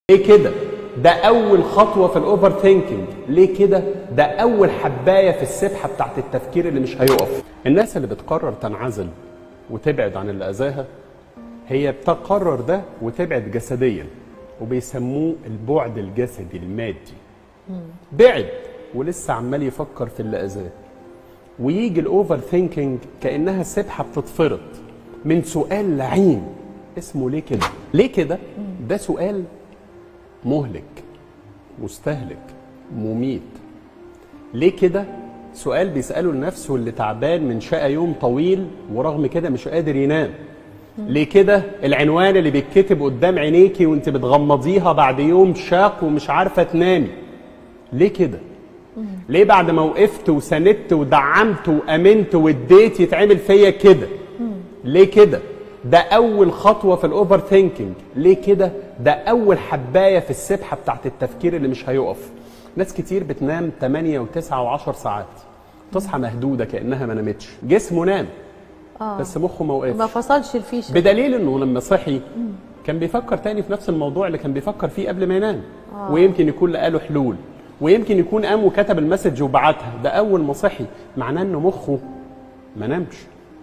ليه كده ده اول خطوه في الاوفر ثينكينج ليه كده ده اول حبايه في السبحه بتاعت التفكير اللي مش هيقف الناس اللي بتقرر تنعزل وتبعد عن اللي اذاها هي بتقرر ده وتبعد جسديا وبيسموه البعد الجسدي المادي بعد ولسه عمال يفكر في اللي اذاه ويجي الاوفر ثينكينج كانها سبحه بتتفرط من سؤال لعين اسمه ليه كده ليه كده ده سؤال مهلك مستهلك مميت ليه كده سؤال بيسأله لنفسه اللي تعبان من شقى يوم طويل ورغم كده مش قادر ينام ليه كده العنوان اللي بيتكتب قدام عينيكي وانت بتغمضيها بعد يوم شاق ومش عارفة تنامي ليه كده ليه بعد ما وقفت وسندت ودعمت وامنت واديت يتعمل فيا كده ليه كده ده اول خطوه في الاوفر ثينكينج ليه كده ده اول حبايه في السبحه بتاعت التفكير اللي مش هيقف ناس كتير بتنام 8 و9 و10 ساعات تصحى مهدوده كانها ما نامتش جسمه نام آه. بس مخه ما وقفش ما فصلش الفيشه بدليل انه لما صحي كان بيفكر تاني في نفس الموضوع اللي كان بيفكر فيه قبل ما ينام آه. ويمكن يكون لقى له حلول ويمكن يكون قام وكتب المسج وبعتها ده اول ما صحي معناه انه مخه ما نامش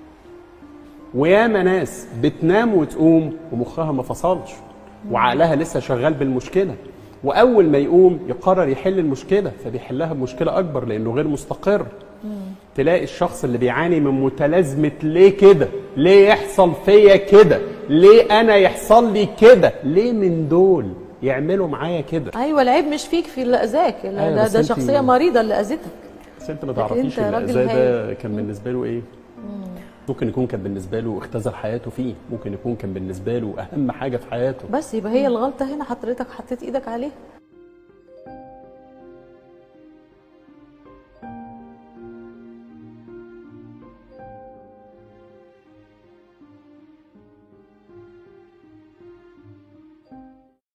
وياما ناس بتنام وتقوم ومخها ما فصلش وعقلها لسه شغال بالمشكله واول ما يقوم يقرر يحل المشكله فبيحلها بمشكله اكبر لانه غير مستقر تلاقي الشخص اللي بيعاني من متلازمه ليه كده ليه يحصل فيا كده ليه انا يحصل لي كده ليه من دول يعملوا معايا كده ايوه العيب مش فيك في اللي اذاك لا، أيوة، ده, بس ده أنتي- شخصيه مريضه اللي اذتك بس انت ما لكن تعرفيش أنت ان راجل الأذى ده هايل. كان بالنسبه له ايه ممكن يكون كان بالنسبه له اختزل حياته فيه ممكن يكون كان بالنسبه له اهم حاجه في حياته بس يبقى هي الغلطه هنا حضرتك حطيت ايدك عليها